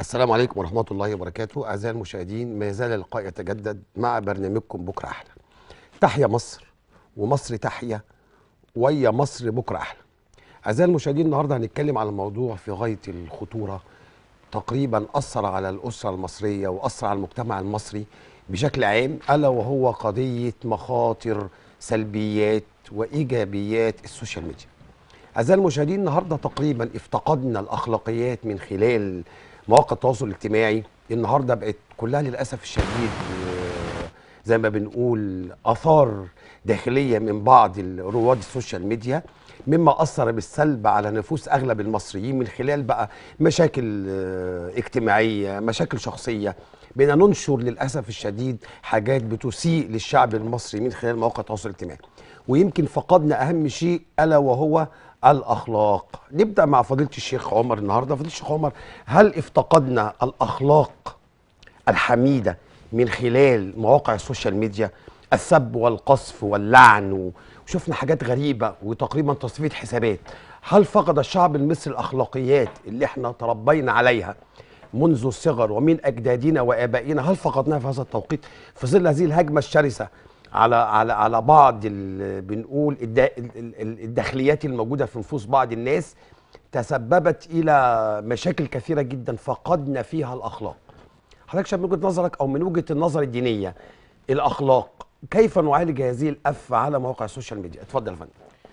السلام عليكم ورحمة الله وبركاته أعزائي المشاهدين ما يزال اللقاء يتجدد مع برنامجكم بكرة أحلى تحيا مصر ومصر تحيا ويا مصر بكرة أحلى أعزائي المشاهدين النهاردة هنتكلم على موضوع في غاية الخطورة تقريبا أثر على الأسرة المصرية وأثر على المجتمع المصري بشكل عام ألا وهو قضية مخاطر سلبيات وإيجابيات السوشيال ميديا أعزائي المشاهدين النهارده تقريبا افتقدنا الأخلاقيات من خلال مواقع التواصل الاجتماعي النهارده بقت كلها للأسف الشديد آه، زي ما بنقول آثار داخلية من بعض ال- رواد السوشيال ميديا مما أثر بالسلب على نفوس أغلب المصريين من خلال بقى مشاكل آه، اجتماعية مشاكل شخصية بقينا ننشر للأسف الشديد حاجات بتسيء للشعب المصري من خلال مواقع التواصل الاجتماعي ويمكن فقدنا أهم شيء ألا وهو الأخلاق نبدأ مع فضيلة الشيخ عمر النهاردة فضيلة الشيخ عمر هل افتقدنا الأخلاق الحميدة من خلال مواقع السوشيال ميديا السب والقصف واللعن و- وشفنا حاجات غريبة وتقريبا تصفية حسابات هل فقد الشعب المصري الأخلاقيات اللي احنا تربينا عليها منذ الصغر ومن أجدادنا وآبائنا هل فقدناها في هذا التوقيت في ظل هذه الهجمة الشرسة على على على بعض ال- بنقول الدا- ال- ال- الداخليات الموجودة في نفوس بعض الناس تسببت إلى مشاكل كثيرة جدا فقدنا فيها الأخلاق حضرتك شايف من وجهه نظرك او من وجهه النظر الدينيه الاخلاق كيف نعالج هذه الافه على مواقع السوشيال ميديا اتفضل يا فندم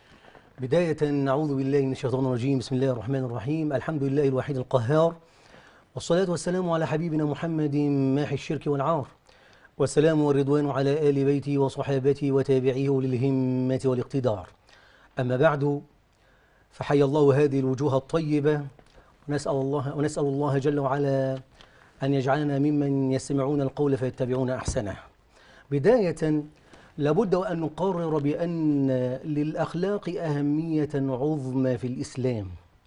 بداية نعوذ بالله من الشيطان الرجيم بسم الله الرحمن الرحيم الحمد لله الوحيد القهار والصلاة والسلام على حبيبنا محمد ماحي الشرك والعار والسلام والرضوان على آل بيته وصحابته وتابعيه للهمة والاقتدار أما بعد فحيا الله هذه الوجوه الطيبة ونسأل الله ونسأل الله جل وعلا أن يجعلنا ممن يستمعون القول فيتبعون أحسنه بداية لابد وأن نقرر بأن للأخلاق أهمية عظمى في الإسلام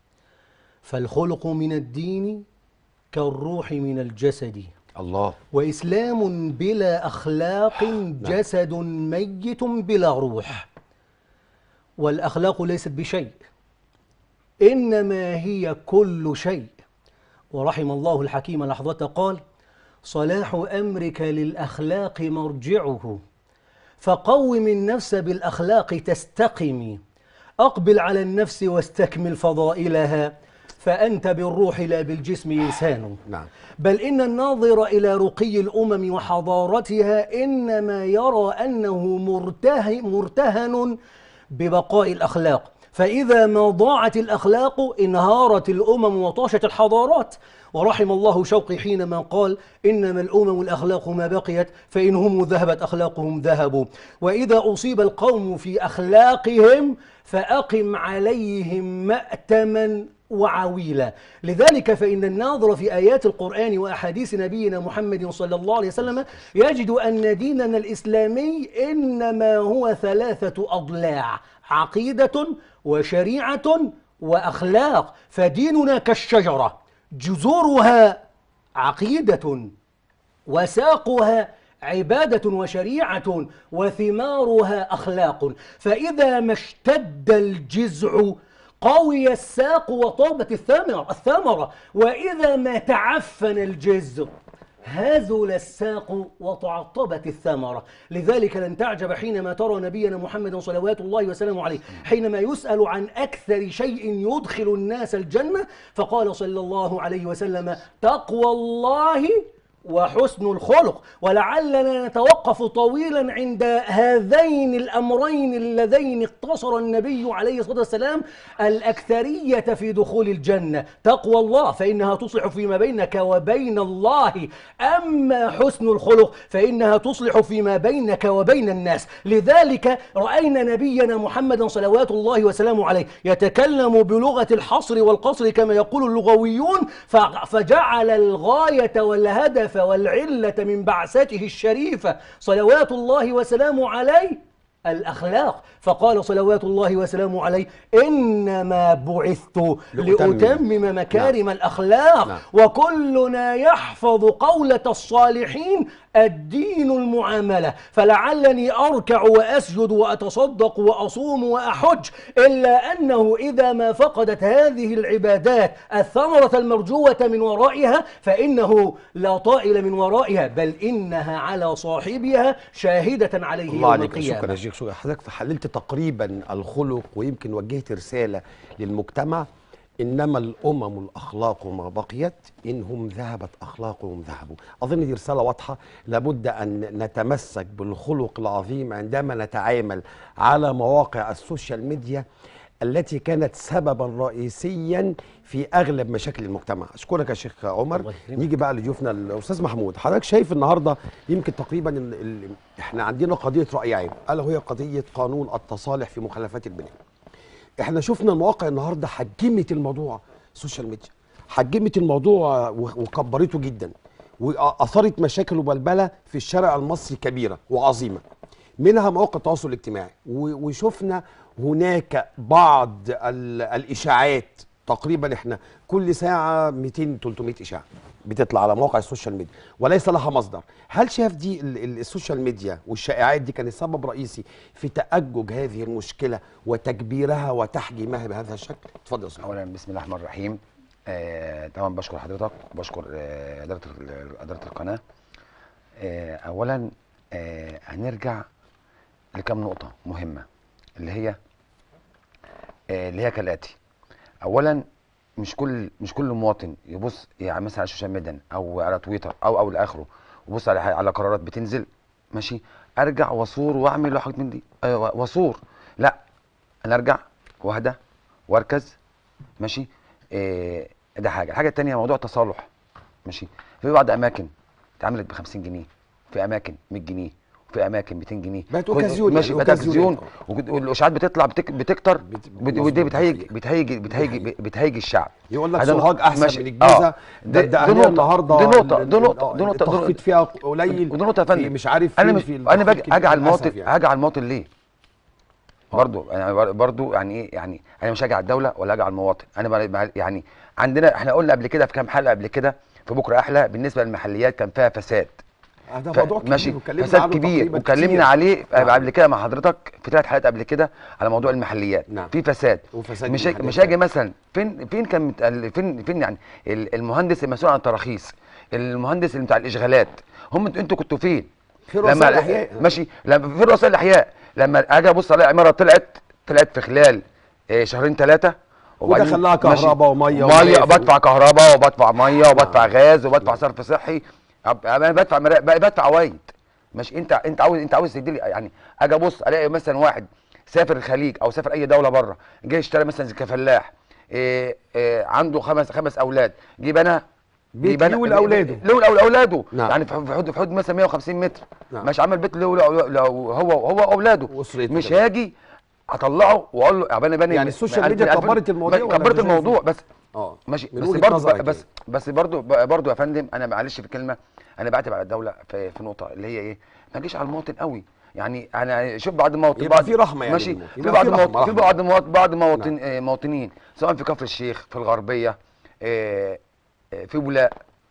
فالخلق من الدين كالروح من الجسد الله وإسلام بلا أخلاق جسد ميت بلا روح والأخلاق ليست بشيء إنما هي كل شيء ورحم الله الحكيم لحظة قال صلاح أمرك للأخلاق مرجعه فقوم النفس بالأخلاق تستقم أقبل على النفس واستكمل فضائلها فأنت بالروح لا بالجسم إنسان نعم بل إن الناظر إلى رقي الأمم وحضارتها إنما يرى أنه مرته مرتهن ببقاء الأخلاق فإذا ما ضاعت الأخلاق انهارت الأمم وطاشت الحضارات ورحم الله شوقي حينما قال إنما الأمم الأخلاق ما بقيت فإن هم ذهبت أخلاقهم ذهبوا وإذا أصيب القوم في أخلاقهم فأقم عليهم مأتما وعويلا لذلك فإن الناظر في آيات القرآن وأحاديث نبينا محمد صلى الله عليه وسلم يجد أن ديننا الإسلامي إنما هو ثلاثة أضلاع عقيدة وشريعة وأخلاق فديننا كالشجرة جذورها عقيدة وساقها عبادة وشريعة وثمارها أخلاق فإذا ما اشتد الجزع قوي الساق وطابت الثمرة الثمرة وإذا ما تعفن الجذع هزل الساق وتعطبت الثمرة لذلك لن تعجب حينما ترى نبينا محمد صلوات الله وسلامه عليه حينما يسأل عن أكثر شيء يدخل الناس الجنة فقال صلى الله عليه وسلم تقوى الله وحسن الخلق ولعلنا نتوقف طويلا عند هذين الامرين اللذين اقتصر النبي عليه الصلاه والسلام الاكثريه في دخول الجنه تقوى الله فانها تصلح فيما بينك وبين الله اما حسن الخلق فانها تصلح فيما بينك وبين الناس لذلك راينا نبينا محمدا صلوات الله وسلامه عليه يتكلم بلغه الحصر والقصر كما يقول اللغويون ف- فجعل الغايه والهدف والعله من بعثته الشريفه صلوات الله وسلامه عليه الأخلاق فقال صلوات الله وسلامه عليه إنما بعثت لأتمم. لأتمم مكارم الأخلاق نعم. وكلنا يحفظ قولة الصالحين الدين المعاملة فلعلني أركع وأسجد وأتصدق وأصوم وأحج إلا أنه إذا ما فقدت هذه العبادات الثمرة المرجوة من ورائها فإنه لا طائل من ورائها بل إنها على صاحبها شاهدة عليه الله يوم عليك شكرا يا القيامة شيخ شكرا حضرتك حللت تقريبا الخلق ويمكن وجهت رساله للمجتمع انما الامم الاخلاق ما بقيت انهم ذهبت اخلاقهم ذهبوا اظن دي رساله واضحه لابد ان نتمسك بالخلق العظيم عندما نتعامل على مواقع السوشيال ميديا التي كانت سببا رئيسيا في اغلب مشاكل المجتمع اشكرك يا شيخ عمر الله يكرمك. نيجي بقى لضيوفنا الاستاذ محمود حضرتك شايف النهارده يمكن تقريبا ال ال احنا عندنا قضيه راي عام الا وهي قضيه قانون التصالح في مخالفات البناء احنا شفنا المواقع النهارده حجمت الموضوع السوشيال ميديا حجمت الموضوع و- وكبرته جدا واثارت مشاكل وبلبله في الشارع المصري كبيره وعظيمه منها مواقع التواصل الاجتماعي و- وشفنا هناك بعض ال- الاشاعات تقريبا احنا كل ساعه 200 300 اشاعه بتطلع على مواقع السوشيال ميديا وليس لها مصدر هل شايف دي ال- ال- السوشيال ميديا والشائعات دي كانت سبب رئيسي في تأجج هذه المشكله وتكبيرها وتحجيمها بهذا الشكل اتفضل يا استاذ اولا بسم الله الرحمن الرحيم آه طبعا بشكر حضرتك وبشكر آه اداره ال- اداره القناه آه اولا آه هنرجع لكم نقطه مهمه اللي هي آه اللي هي كالاتي اولا مش كل مش كل مواطن يبص يعني مثلا على السوشيال ميديا او على تويتر او او لاخره ويبص على على قرارات بتنزل ماشي ارجع واصور واعمل حاجات من دي أيوة واصور لا انا ارجع واهدى واركز ماشي إيه ده حاجه الحاجه الثانيه موضوع التصالح ماشي في بعض اماكن اتعملت ب 50 جنيه في اماكن 100 جنيه وفي اماكن 200 جنيه بقت خد- أوكازيون ماشي يعني، بقت أوكازيون. اوكازيون وكد- والاشاعات بتطلع بتك بتكتر بت- بت- ودي مظبوط بتهيج فيك. بتهيج بتهيج حقيقة. بتهيج الشعب يقول لك هذا نق- سوهاج احسن ماشي. من الجيزه آه. ده دي- ده دي أهلنا نقطة النهارده دي نقطة ال- دي ال- نقطة آه، دي نقطة دي التخفيض نقطة- فيها قليل ودي نقطة يا في فندم مش عارف انا فين مش في انا باجي التخفيض اجي على للأسف المواطن يعني. هاجي على المواطن ليه؟ برضو انا بر- برضو يعني ايه يعني انا مش هاجي على الدولة ولا هاجي على المواطن انا بر- بر- يعني عندنا احنا قلنا قبل كده في كام حلقة قبل كده في بكرة احلى بالنسبة للمحليات كان فيها فساد آه، ده ف- موضوع كبير ماشي واتكلمنا فساد عنه كبير تقريباً واتكلمنا كتير. عليه نعم. قبل كده مع حضرتك في ثلاث حلقات قبل كده على موضوع المحليات نعم. في فساد وفساد مش المحليات. مش هاجي مثلا فين فين كان متقل- فين فين يعني ال- المهندس المسؤول عن التراخيص المهندس اللي بتاع الاشغالات هم انتوا انتوا كنتوا فين في رؤساء الأحياء. ماشي لما في رؤساء الاحياء لما اجي ابص الاقي عماره طلعت طلعت في خلال آه، شهرين ثلاثه ودخل لها كهرباء ومية ميه ومرافق. بدفع كهرباء وبدفع ميه وبدفع غاز وبدفع صرف صحي أب- انا بدفع مرا- بقى بدفع عوايد ماشي انت انت عاوز انت عاوز تدي لي يعني اجي ابص الاقي مثلا واحد سافر الخليج او سافر اي دوله بره جه اشترى مثلا كفلاح إيه إيه عنده خمس خمس اولاد جيب انا بيت جيب أنا- ليه ولأولاده. له لاولاده نعم. يعني في حدود- في حدود في حدود مثلا 150 متر نعم. ماشي عمل بيت له له- له- هو هو واولاده وأسرته مش كمان. هاجي اطلعه واقول له يا بني يعني السوشيال ميديا كبرت الموضوع ولا كبرت أنت شايف الموضوع إيه؟ بس اه ماشي من بس وجهة برضه نظرك بس إيه؟ بس برضه برضه يا فندم انا معلش في الكلمه انا بعتب على الدوله في, في نقطه اللي هي ايه ما تجيش على المواطن قوي يعني انا شوف بعض المواطن يبقى بعض في رحمة يعني ماشي للمواطن. في يبقى بعض في رحمة، المواطن في رحمة. بعض مواطن بعض مواطن آه، مواطنين سواء في كفر الشيخ في الغربيه آه، آه، في بولاق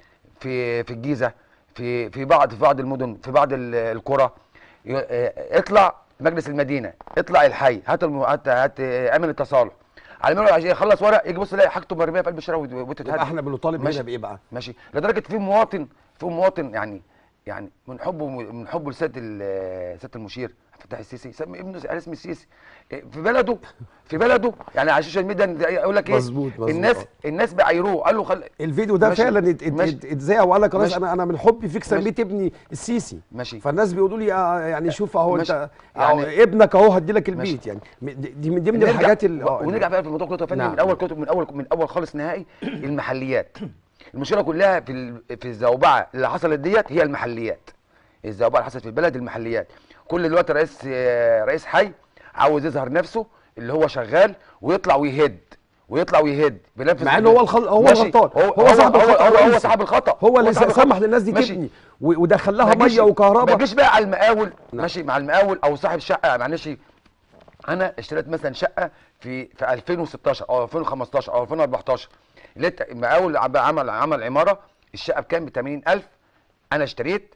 في في الجيزه في في بعض في بعض المدن في بعض ال- القرى ي- آه، اطلع مجلس المدينه اطلع الحي هات الم... هات هات آه، اعمل التصالح على ما يروح عشان يخلص ورق يجي يبص يلاقي حاجته مرميه في قلب الشارع وت- وتتهد يبقى احنا بنطالب ماشي. هنا بايه بقى؟ ماشي لدرجه في مواطن في مواطن يعني يعني من حبه من حبه لسياده ال- سياده المشير فتح السيسي سمي ابنه على اسم السيسي إيه، في بلده في بلده يعني على السوشيال ميديا يقول لك ايه مظبوط، مظبوط، الناس آه. الناس بيعايروه قال له خل... الفيديو ده ماشي. فعلا ات- ات- ماشي. ات- اتذاع وقال لك خلاص ماشي. انا انا من حبي فيك ماشي. سميت ابني السيسي ماشي. فالناس بيقولوا لي آه، يعني شوف اهو ماشي. انت يعني- يعني ابنك اهو هدي لك ماشي. البيت يعني م- دي دي من ضمن نرجع- الحاجات اللي آه، ونرجع بقى في الموضوع كله يا فندم نعم. من اول كتب من اول من اول خالص نهائي المحليات المشكله كلها في ال- في الزوبعه اللي حصلت ديت هي المحليات الزوبعه اللي حصلت في البلد المحليات كل دلوقتي رئيس آه، رئيس حي عاوز يظهر نفسه اللي هو شغال ويطلع ويهد ويطلع ويهد بينفذ مع إن هو الخل- هو ماشي. الغلطان. هو, هو هو صاحب هو, الخطأ هو, هو الرئيسي. صاحب الخطا هو اللي صاحب سمح الخطأ. للناس دي ماشي. تبني و- ودخل لها ما تجيش- ميه وكهرباء ما تجيش بقى على المقاول ماشي مع المقاول او صاحب شقه معلش انا اشتريت مثلا شقه في في 2016 او 2015 او 2014 لقيت المقاول عم- عمل عمل عماره الشقه بكام ب 80000 انا اشتريت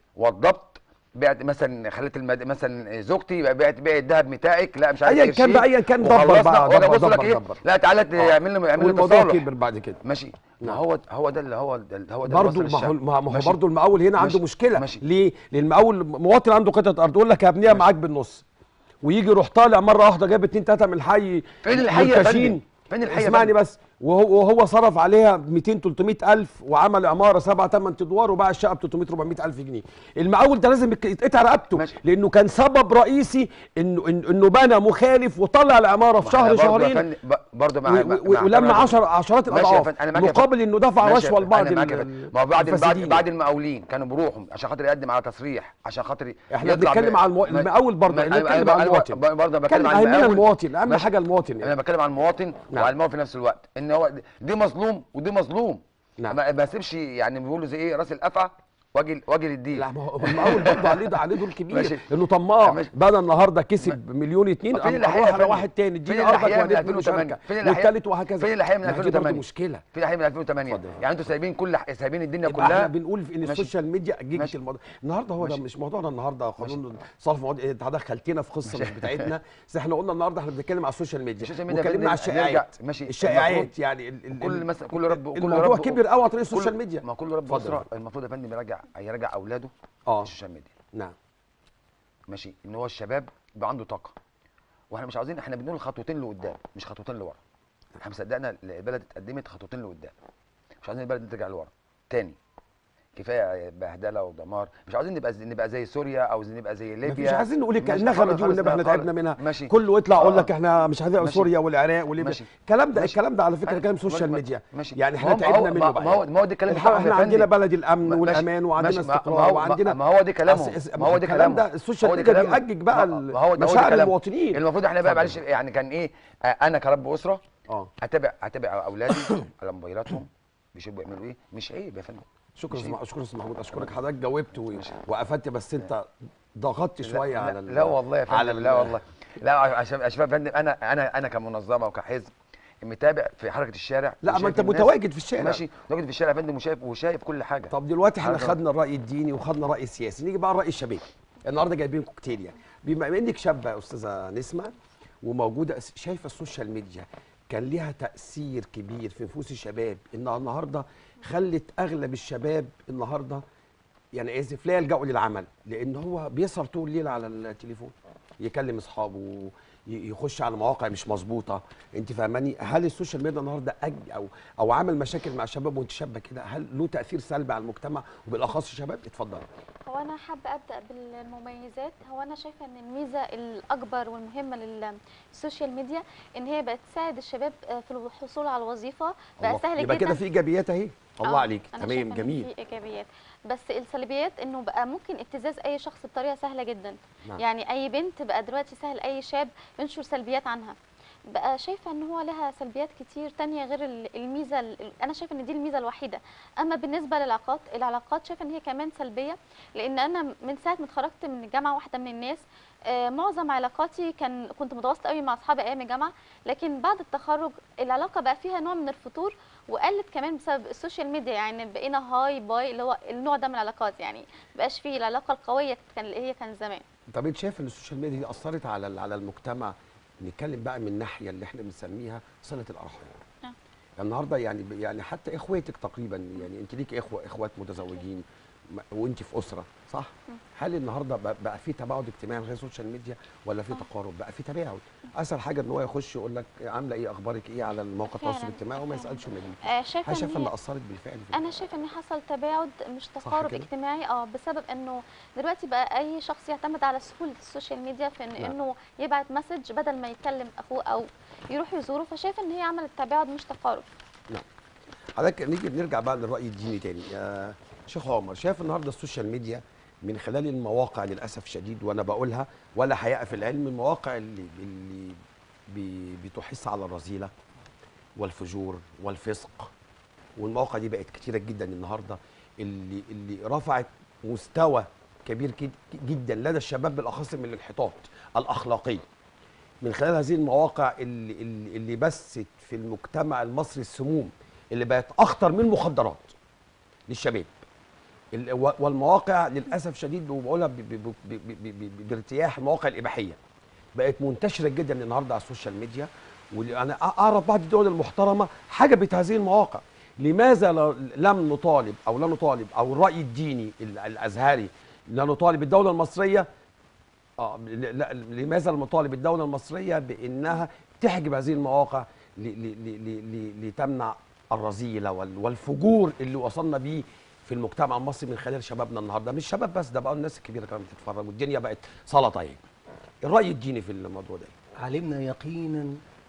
وضبط بعت مثلا خلت المد... مثلا زوجتي بقى بعت بيع الذهب بتاعك لا مش عارف أياً إيه كان الشيء، بقى، أياً كان دبر وخلصنا، بقى، وأجي دبر، أبص لك دبر، ايه دبر. لا تعالى آه. اعمل لي اعمل لي والموضوع تصالح كبر بعد كده ماشي ما نعم. هو هو ده اللي هو ده هو ده برضه مصر ما هو الشعب. ما هو ماشي. برضه المقاول هنا عنده ماشي. مشكله ماشي. ليه؟ لان المقاول مواطن عنده قطعه ارض يقول لك هبنيها معاك بالنص ويجي يروح طالع مره واحده جايب اتنين تلاته من الحي فين الحي يا منتشين. فندم؟ فين الحي يا اسمعني فندم؟ بس وهو وهو صرف عليها 200 300 الف وعمل عماره سبع ثمان ادوار وباع الشقه ب 300 400 الف جنيه المقاول ده لازم يك- يتقطع رقبته ماشي. لانه كان سبب رئيسي انه إنه- انه بنى مخالف وطلع العماره في ما إحنا شهر برضه يا شهرين فندم- ب- برضه مع و- مع- و- مع ولما احترامي عشر عشرات ماشي يا الاضعاف فندم، أنا معاك يا مقابل انه دفع ماشي يا رشوه فندم، لبعض أنا معاك يا ال- فندم. ما هو بعد بعد الفاسدين بعد يعني. المقاولين كانوا بيروحوا عشان خاطر يقدم على تصريح عشان خاطر احنا يطلع بنتكلم ب- على المو... ما- المقاول برضه ما- احنا أيوة، بنتكلم أيوة، على أيوة، المواطن برضه بتكلم كلم على اهمنا المقاول المواطن اهم ماشي. حاجه المواطن انا يعني بتكلم عن المواطن نعم. وعلى المقاول في نفس الوقت ان هو دي مظلوم ودي مظلوم نعم. ما ما اسيبش يعني بيقولوا زي ايه راس القفا واجي واجي للدين لا ما هو المقاول برضه عليه عليه دور كبير ماشي. انه طماع ماشي. بدل النهارده كسب مليون اتنين فين قام الأحياء راح يا فندم؟ لواحد تاني اديني فين ارضك الأحياء من وهنبني له 2008 شركه فين الأحياء والتالت وهكذا فين الأحياء من ما هي دي برضه 2008 مشكله في الحين من 2008 اتفضل. يعني انتوا سايبين كل سايبين الدنيا يبقى احنا كلها بنقول في ان ماشي. السوشيال ميديا جيجة ماشي. الموضوع النهارده هو ده ماشي. مش موضوعنا النهارده قانون صرف مواد انت دخلتنا في قصه مش بتاعتنا بس احنا قلنا النهارده احنا بنتكلم على السوشيال ميديا السوشيال ميديا واتكلمنا على بنرجع- الشائعات ماشي. الشائعات المفروض يعني ال- ال- كل ال- مثلا كل رب كل الموضوع رب كبر قوي عن طريق كل- السوشيال ميديا ما كل رب اتفضل. اسره المفروض يا فندم يراجع يراجع اولاده اه السوشيال ميديا نعم ماشي ان هو الشباب يبقى عنده طاقه واحنا مش عاوزين احنا بنقول خطوتين لقدام مش خطوتين لورا احنا مصدقنا البلد اتقدمت خطوتين لقدام مش عاوزين البلد دي ترجع لورا تاني كفايه بهدله ودمار مش عاوزين نبقى زي نبقى زي سوريا او زي نبقى زي ليبيا مش عايزين نقول ماشي، النغمه خالص- دي خالص والنبي احنا خالص. تعبنا منها ماشي كله يطلع يقول آه. لك احنا مش عايزين ماشي. سوريا والعراق وليبيا ماشي. الكلام ده ماشي. الكلام ده على فكره كلام سوشيال ما- ميديا ماشي. يعني ما احنا هو- ما تعبنا هو- منه ما- بقى ما هو- ما هو ده الكلام الحق بتاعهم يا احنا عندنا فندم. بلد الامن ماشي. والامان وعندنا ماشي. ما- استقرار ما هو- وعندنا ما هو دي كلامهم. أس- ما هو دي الكلام كلامهم. ده السوشيال هو دي ميديا كلامهم. بيأجج بقى ما- ما هو- ما هو دي مشاعر كلامهم. المواطنين المفروض احنا بقى اتفضل. معلش يعني كان ايه آه، انا كرب اسره اه اتابع اتابع اولادي على موبايلاتهم بيشوفوا بيعملوا ايه مش عيب يا فندم شكرا مش استاذ عيب. مح- شكرا استاذ محمود اشكرك حضرتك جاوبت و- وقفلت بس انت ضغطت شويه لا, على لا, ال- لا والله يا على فندم لا ال- والله لا عشان عشان يا فندم انا انا انا كمنظمه وكحزب متابع في حركه الشارع لا ما وشايف انت الناس- متواجد في الشارع ماشي متواجد في الشارع يا فندم وشايف وشايف كل حاجه طب دلوقتي احنا عارف- خدنا الراي الديني وخدنا الراي السياسي نيجي بقى الراي الشبابي النهارده جايبين كوكتيل يعني بما انك شابه يا استاذه نسمه وموجوده شايفه السوشيال ميديا كان ليها تاثير كبير في نفوس الشباب انها النهارده خلت اغلب الشباب النهارده يعني اسف لا يلجأوا للعمل لان هو بيسهر طول الليل على التليفون يكلم اصحابه ي- يخش على مواقع مش مظبوطه انت فاهماني هل السوشيال ميديا النهارده أج او او عمل مشاكل مع الشباب وانت شابه كده هل له تاثير سلبي على المجتمع وبالاخص الشباب اتفضل هو انا حابه ابدا بالمميزات هو انا شايفه ان الميزه الاكبر والمهمه للسوشيال ميديا ان هي بقت تساعد الشباب آه، في الحصول على وظيفه بقى الله. سهل يبقى جدا كده في ايجابيات اهي الله آه، عليك أنا تمام شايفة إن جميل في ايجابيات بس السلبيات انه بقى ممكن ابتزاز اي شخص بطريقه سهله جدا نعم. يعني اي بنت بقى دلوقتي سهل اي شاب ينشر سلبيات عنها بقى شايفه ان هو لها سلبيات كتير تانية غير ال- الميزه ال- انا شايفه ان دي الميزه الوحيده اما بالنسبه للعلاقات العلاقات شايفه ان هي كمان سلبيه لان انا من ساعه ما اتخرجت من الجامعه واحده من الناس آه، معظم علاقاتي كان كنت متواصله قوي مع اصحابي ايام الجامعه لكن بعد التخرج العلاقه بقى فيها نوع من الفتور وقلت كمان بسبب السوشيال ميديا يعني بقينا هاي باي اللي هو النوع ده من العلاقات يعني مبقاش فيه العلاقه القويه كان اللي هي كان زمان طب انت شايف ان السوشيال ميديا دي اثرت على ال- على المجتمع نتكلم بقى من الناحيه اللي احنا بنسميها صله الارحام نعم. النهارده يعني يعني حتى اخواتك تقريبا يعني انت ليك اخوه اخوات متزوجين م- وانت في اسره صح هل النهارده بقى, بقى في تباعد اجتماعي من غير السوشيال ميديا ولا في تقارب بقى في تباعد اسهل حاجه ان هو يخش يقول لك عامله ايه اخبارك ايه على الموقع التواصل فعلاً، الاجتماعي وما فعلاً. يسالش منك آه، شايفه هل إن شايفه هي- ان اثرت بالفعل في انا شايفه ان حصل تباعد مش تقارب كده؟ اجتماعي اه بسبب انه دلوقتي بقى اي شخص يعتمد على سهوله السوشيال ميديا في إن نعم. انه يبعت مسج بدل ما يكلم اخوه او يروح يزوره فشايفه ان هي عملت تباعد مش تقارب نعم حضرتك نيجي نرجع بقى للراي الديني تاني يا شيخ عمر شايف النهارده السوشيال ميديا من خلال المواقع للاسف شديد وانا بقولها ولا حياء في العلم المواقع اللي اللي بي- بتحث على الرذيله والفجور والفسق والمواقع دي بقت كتيره جدا النهارده اللي اللي رفعت مستوى كبير جد- جدا لدى الشباب بالاخص من الانحطاط الاخلاقي من خلال هذه المواقع اللي, اللي, اللي بثت في المجتمع المصري السموم اللي بقت اخطر من المخدرات للشباب ال- و- والمواقع للاسف شديد وبقولها ب- ب- ب- ب- ب- ب- بارتياح المواقع الاباحيه بقت منتشره جدا النهارده على السوشيال ميديا وانا اعرف بعض الدول المحترمه حجبت هذه المواقع لماذا ل- لم نطالب او لا نطالب او الراي الديني ال- الازهري لا نطالب الدوله المصريه اه ل- لا لماذا المطالب الدوله المصريه بانها تحجب هذه المواقع ل- ل- ل- ل- ل- لتمنع الرذيله وال- والفجور اللي وصلنا بيه في المجتمع المصري من خلال شبابنا النهارده مش شباب بس ده بقى الناس الكبيره كمان بتتفرج والدنيا بقت سلطه اهي الراي الديني في الموضوع ده علمنا يقينا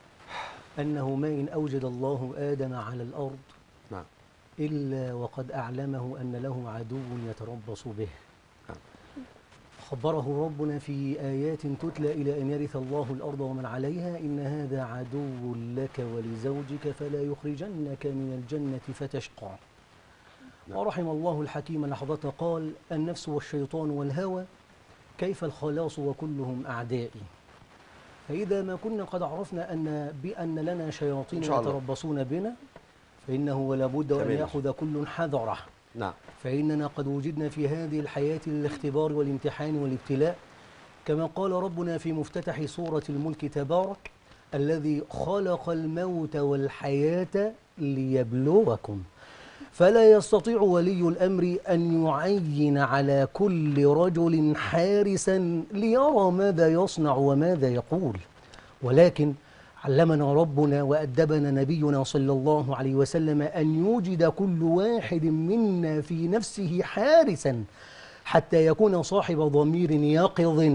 أنه ما إن أوجد الله آدم على الأرض نعم إلا وقد أعلمه أن له عدو يتربص به نعم. خبره ربنا في آيات تتلى إلى أن يرث الله الأرض ومن عليها إن هذا عدو لك ولزوجك فلا يخرجنك من الجنة فتشقى نعم. ورحم الله الحكيم لحظة قال النفس والشيطان والهوى كيف الخلاص وكلهم أعدائي فإذا ما كنا قد عرفنا أن بأن لنا شياطين إن شاء الله. يتربصون بنا فإنه ولا بد وأن تمام. يأخذ كل حذره نعم فإننا قد وجدنا في هذه الحياة للاختبار والامتحان والابتلاء كما قال ربنا في مفتتح سورة الملك تبارك الذي خلق الموت والحياة ليبلوكم فلا يستطيع ولي الأمر أن يعين على كل رجل حارسا ليرى ماذا يصنع وماذا يقول ولكن علمنا ربنا وأدبنا نبينا صلى الله عليه وسلم أن يوجد كل واحد منا في نفسه حارسا حتى يكون صاحب ضمير يقظ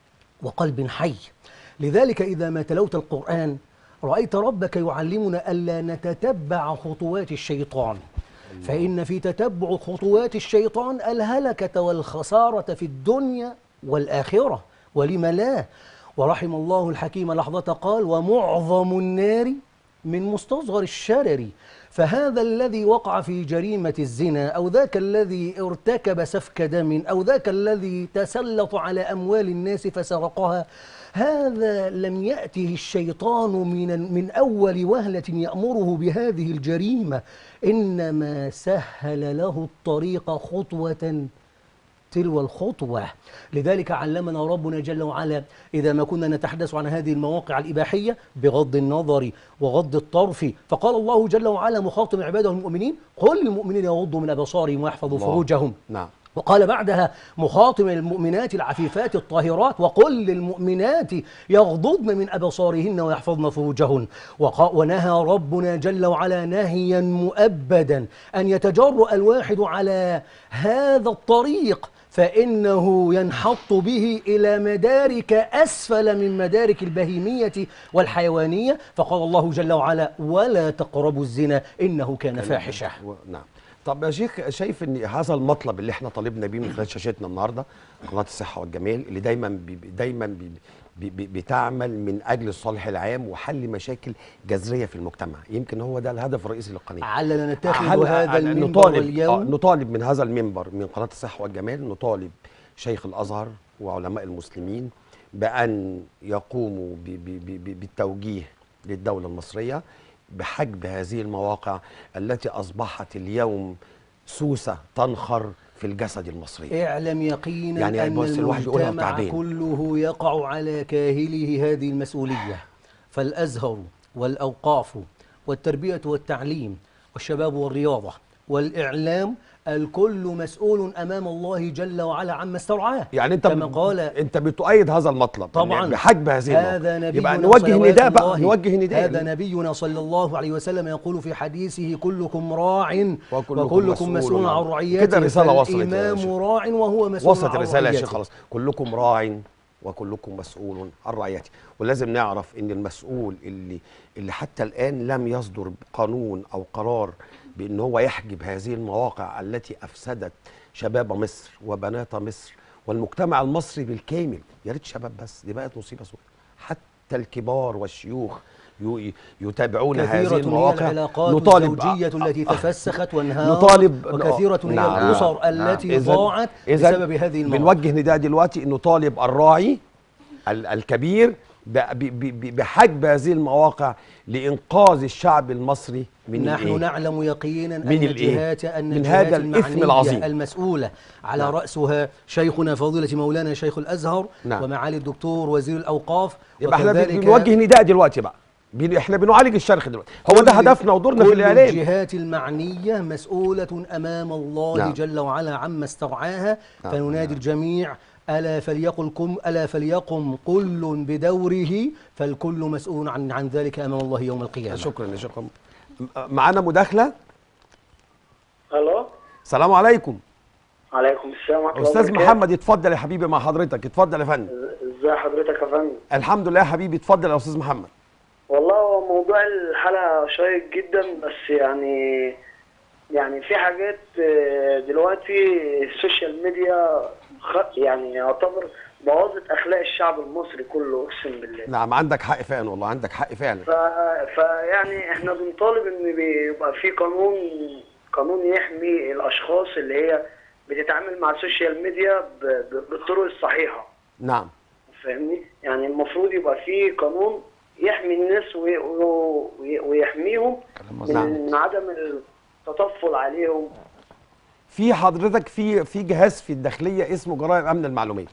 وقلب حي لذلك إذا ما تلوت القرآن رأيت ربك يعلمنا ألا نتتبع خطوات الشيطان فإن في تتبع خطوات الشيطان الهلكة والخسارة في الدنيا والآخرة ولم لا ورحم الله الحكيم لحظة قال ومعظم النار من مستصغر الشرر فهذا الذي وقع في جريمة الزنا أو ذاك الذي ارتكب سفك دم أو ذاك الذي تسلط على أموال الناس فسرقها هذا لم يأته الشيطان من من أول وهلة يأمره بهذه الجريمة إنما سهل له الطريق خطوة تلو الخطوة لذلك علمنا ربنا جل وعلا إذا ما كنا نتحدث عن هذه المواقع الإباحية بغض النظر وغض الطرف فقال الله جل وعلا مخاطب عباده المؤمنين قل للمؤمنين يغضوا من أبصارهم ويحفظوا الله. فروجهم نعم وقال بعدها مخاطب المؤمنات العفيفات الطاهرات وقل للمؤمنات يغضضن من أبصارهن ويحفظن فروجهن وق- ونهى ربنا جل وعلا نهيا مؤبدا أن يتجرأ الواحد على هذا الطريق فإنه ينحط به إلى مدارك أسفل من مدارك البهيمية والحيوانية فقال الله جل وعلا ولا تقربوا الزنا إنه كان فاحشة و... نعم طب يا شيخ شايف ان هذا المطلب اللي احنا طالبنا بيه من خلال شاشتنا النهارده قناه الصحه والجمال اللي دايما بي دايما بي بي بي بتعمل من اجل الصالح العام وحل مشاكل جذريه في المجتمع يمكن هو ده الهدف الرئيسي للقناه علنا نتخذ هل- هذا هل- المنبر نطالب اليوم آه، نطالب من هذا المنبر من قناه الصحه والجمال نطالب شيخ الازهر وعلماء المسلمين بان يقوموا ب- ب- ب- ب- بالتوجيه للدوله المصريه بحجب هذه المواقع التي اصبحت اليوم سوسه تنخر في الجسد المصري اعلم يقينا يعني أن بص الواحد يقولها المجتمع وتعبان. كله يقع على كاهله هذه المسؤولية فالأزهر والأوقاف والتربية والتعليم والشباب والرياضة والإعلام الكل مسؤول أمام الله جل وعلا عما استرعاه يعني انت كما ب- قال انت بتؤيد هذا المطلب طبعا بحجب هذه هذا المواقع نبينا يبقى نوجه صلوات نداء بقى الله. نوجه نداء هذا نبينا صلى الله عليه وسلم يقول في حديثه كلكم راع وكلكم وكلكم مسؤول مسؤول عن عن- رعيته كده الرسالة وصلت يا الإمام شيخ. راع وهو مسؤول وصلت عن الرساله يا رعيته. شيخ خلاص كلكم راع وكلكم مسؤول عن رعيته ولازم نعرف ان المسؤول اللي اللي حتى الان لم يصدر قانون او قرار بان هو يحجب هذه المواقع التي افسدت شباب مصر وبنات مصر والمجتمع المصري بالكامل يا ريت شباب بس دي بقت مصيبه سوداء حتى الكبار والشيوخ ي- يتابعون هذه كثيرة هي المواقع العلاقات الزوجية التي تفسخت وانهارت نطالب وكثيرة هي نعم. الأسر نعم. التي إذن- ضاعت إذن بسبب هذه المواقع بنوجه نداء دلوقتي ان نطالب الراعي ال- الكبير ب- ب- ب- بحجب هذه المواقع لانقاذ الشعب المصري من نحن الإيه؟ نعلم يقينا من أن الإيه؟ الجهات أن من الجهات هذا الإثم المعنية العظيم. المسؤولة على نعم. رأسها شيخنا فضيلة مولانا شيخ الأزهر نعم. ومعالي الدكتور وزير الأوقاف يبقى احنا وكذلك بنوجه نداء دلوقتي بقى بن- احنا بنعالج الشرخ دلوقتي هو ده كل- هدفنا ودورنا في كل الاعلام الجهات المعنية مسؤولة أمام الله نعم. جل وعلا عما استرعاها نعم. فننادي الجميع ألا فليقل كم ألا فليقم كل بدوره فالكل مسؤول عن عن ذلك أمام الله يوم القيامة شكرا يا شكرا م- معانا مداخله الو السلام عليكم عليكم السلام ورحمه الله استاذ وبركاته. محمد اتفضل يا حبيبي مع حضرتك اتفضل يا فندم ازي حضرتك يا فندم الحمد لله يا حبيبي اتفضل يا استاذ محمد والله هو موضوع الحلقه شيق جدا بس يعني يعني في حاجات آه، دلوقتي السوشيال ميديا خ- يعني يعتبر بوظت اخلاق الشعب المصري كله اقسم بالله نعم عندك حق فعلا والله عندك حق فعلا ف... فيعني احنا بنطالب ان بيبقى في قانون قانون يحمي الاشخاص اللي هي بتتعامل مع السوشيال ميديا ب... ب... بالطرق الصحيحه نعم فاهمني يعني المفروض يبقى في قانون يحمي الناس وي... وي... ويحميهم كلام من, مظبوط. نعم. من عدم التطفل عليهم في حضرتك في في جهاز في الداخليه اسمه جرائم امن المعلومات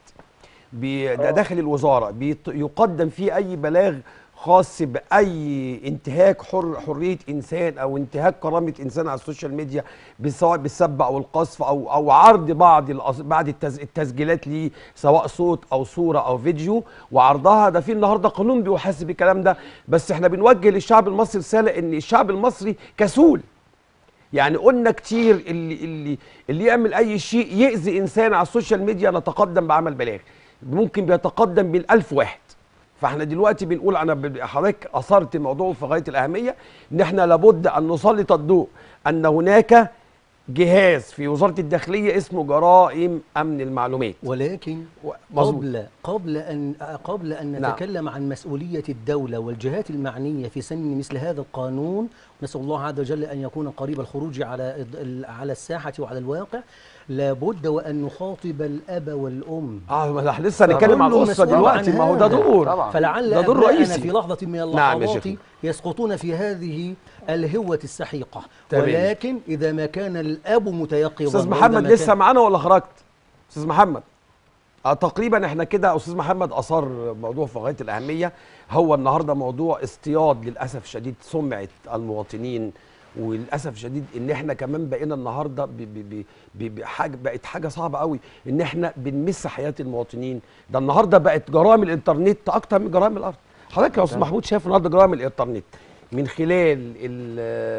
بي ده آه. داخل الوزاره بيط- يقدم فيه اي بلاغ خاص باي انتهاك حر حريه انسان او انتهاك كرامه انسان على السوشيال ميديا سواء بالسب او القذف او او عرض بعض الأص- بعض التز- التسجيلات ليه سواء صوت او صوره او فيديو وعرضها ده في النهارده قانون بيحاسب الكلام ده بس احنا بنوجه للشعب المصري رساله ان الشعب المصري كسول يعني قلنا كتير اللي اللي اللي يعمل اي شيء يأذي انسان على السوشيال ميديا نتقدم بعمل بلاغ ممكن بيتقدم بالألف واحد فاحنا دلوقتي بنقول انا ب- حضرتك اثرت الموضوع في غايه الاهميه ان احنا لابد ان نسلط الضوء ان هناك جهاز في وزاره الداخليه اسمه جرائم امن المعلومات ولكن و- مظبوط. قبل قبل ان قبل ان نعم. نتكلم عن مسؤوليه الدوله والجهات المعنيه في سن مثل هذا القانون نسال الله عز وجل ان يكون قريب الخروج على الد- ال- على الساحه وعلى الواقع لابد وان نخاطب الاب والام اه ما احنا لسه هنتكلم عن كل الاسره مسؤول دلوقتي عن ما هو ده هذا. دور طبعا. فلعل ده دور أبناءنا رئيسي. في لحظة من نعم يا اللحظات شيخنا. يسقطون في هذه الهوة السحيقة تمام. ولكن إذا ما كان الأب متيقظا استاذ وإذا محمد ما لسه كان- معانا ولا خرجت استاذ محمد آه تقريبا احنا كده استاذ محمد اثار موضوع في غايه الاهميه هو النهارده موضوع اصطياد للاسف الشديد سمعه المواطنين وللاسف الشديد ان احنا كمان بقينا النهارده ب- ب- ب- ب- بحاجه بقت حاجه صعبه قوي ان احنا بنمس حياه المواطنين ده النهارده بقت جرائم الانترنت اكتر من جرائم الارض حضرتك يا استاذ محمود شايف النهارده جرائم الانترنت من خلال ال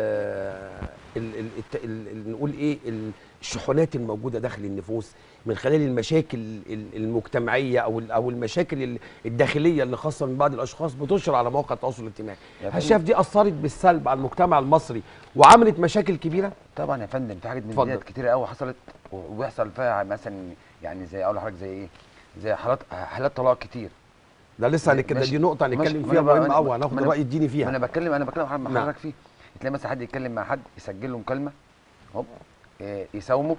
ال ال الت- ال ال نقول ايه الشحنات الموجوده داخل النفوس من خلال المشاكل ال- المجتمعيه او ال- او المشاكل ال- الداخليه اللي خاصه من بعض الاشخاص بتنشر على مواقع التواصل الاجتماعي يا هل فندم. شايف دي اثرت بالسلب على المجتمع المصري وعملت مشاكل كبيره طبعا يا فندم في حاجات من اتفضل. ديت كتير قوي حصلت و- وبيحصل فيها مثلا يعني زي اقول لحضرتك زي ايه زي حالات حالات طلاق كتير ده لسه هنتكلم ماشي. دي نقطه ماشي. هنتكلم ما فيها أنا بقى- مهمه ما- قوي هناخد ما أنا- الراي الديني ما فيها انا بتكلم انا بتكلم مع نعم. حضرتك فيه تلاقي مثلا حد يتكلم مع حد يسجل له مكالمه هوب إيه يساومه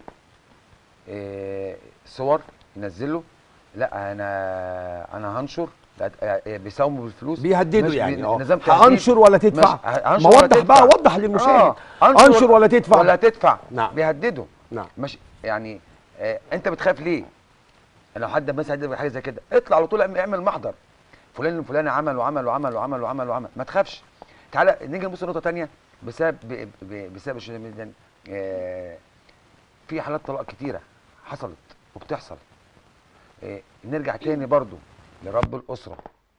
إيه صور ينزله لا انا انا هنشر لا إيه بيساوموا بالفلوس بيهددوا ماشي، يعني بي- اه نظام تهديد. هنشر ولا تدفع ماشي، ما هنشر ولا وضح بقى تدفع. وضح للمشاهد آه، انشر ولا تدفع ولا تدفع نعم. بيهددوا نعم ماشي يعني آه انت بتخاف ليه؟ لو حد مثلا هدد حاجه زي كده اطلع على طول اعمل- اعمل محضر فلان الفلاني عمل وعمل وعمل وعمل وعمل وعمل ما تخافش تعالى نيجي نبص لنقطه ثانيه بسبب ب- ب- بسبب السوشيال ميديا آه في حالات طلاق كتيره حصلت وبتحصل آه نرجع تاني برضو لرب الاسره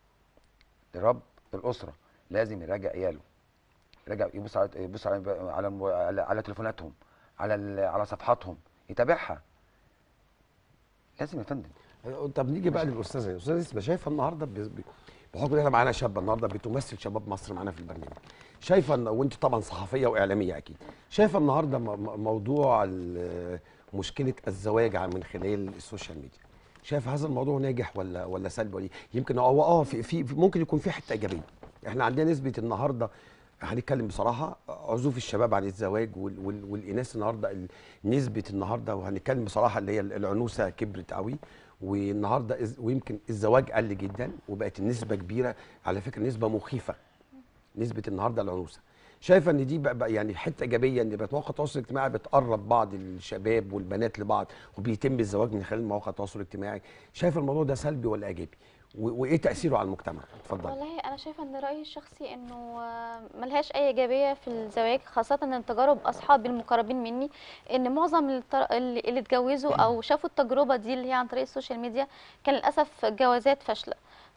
لرب الاسره لازم يراجع عياله يراجع يبص على يبص على على المو- على, على تليفوناتهم على ال- على صفحاتهم يتابعها لازم يا فندم طب نيجي بقى للاستاذه الاستاذه اسماء شايفه النهارده ب- ب- بحكم ان احنا معانا شابه النهارده بتمثل شباب مصر معانا في البرنامج شايفه ان وانت طبعا صحفيه واعلاميه اكيد شايفه النهارده م- م- موضوع ال- مشكله الزواج من خلال السوشيال ميديا شايف هذا الموضوع ناجح ولا ولا سلبي ولا إيه؟ يمكن هو اه في, في في- ممكن يكون في حته ايجابيه احنا عندنا نسبه النهارده هنتكلم بصراحه عزوف الشباب عن الزواج وال وال والاناث النهارده ال- نسبه النهارده وهنتكلم بصراحه اللي هي العنوسه كبرت قوي والنهارده إز- ويمكن الزواج قل جدا وبقت النسبه كبيره على فكره نسبه مخيفه نسبه النهارده العنوسه شايفه ان دي بقى بقى يعني حته ايجابيه ان بقت مواقع التواصل الاجتماعي بتقرب بعض الشباب والبنات لبعض وبيتم الزواج من خلال مواقع التواصل الاجتماعي شايفه الموضوع ده سلبي ولا ايجابي و- وايه تاثيره على المجتمع اتفضل والله انا شايفه ان رايي الشخصي انه آه، ملهاش اي ايجابيه في الزواج خاصه ان تجارب اصحابي المقربين مني ان معظم التر- اللي اللي اتجوزوا او شافوا التجربه دي اللي هي عن طريق السوشيال ميديا كان للاسف جوازات فاشله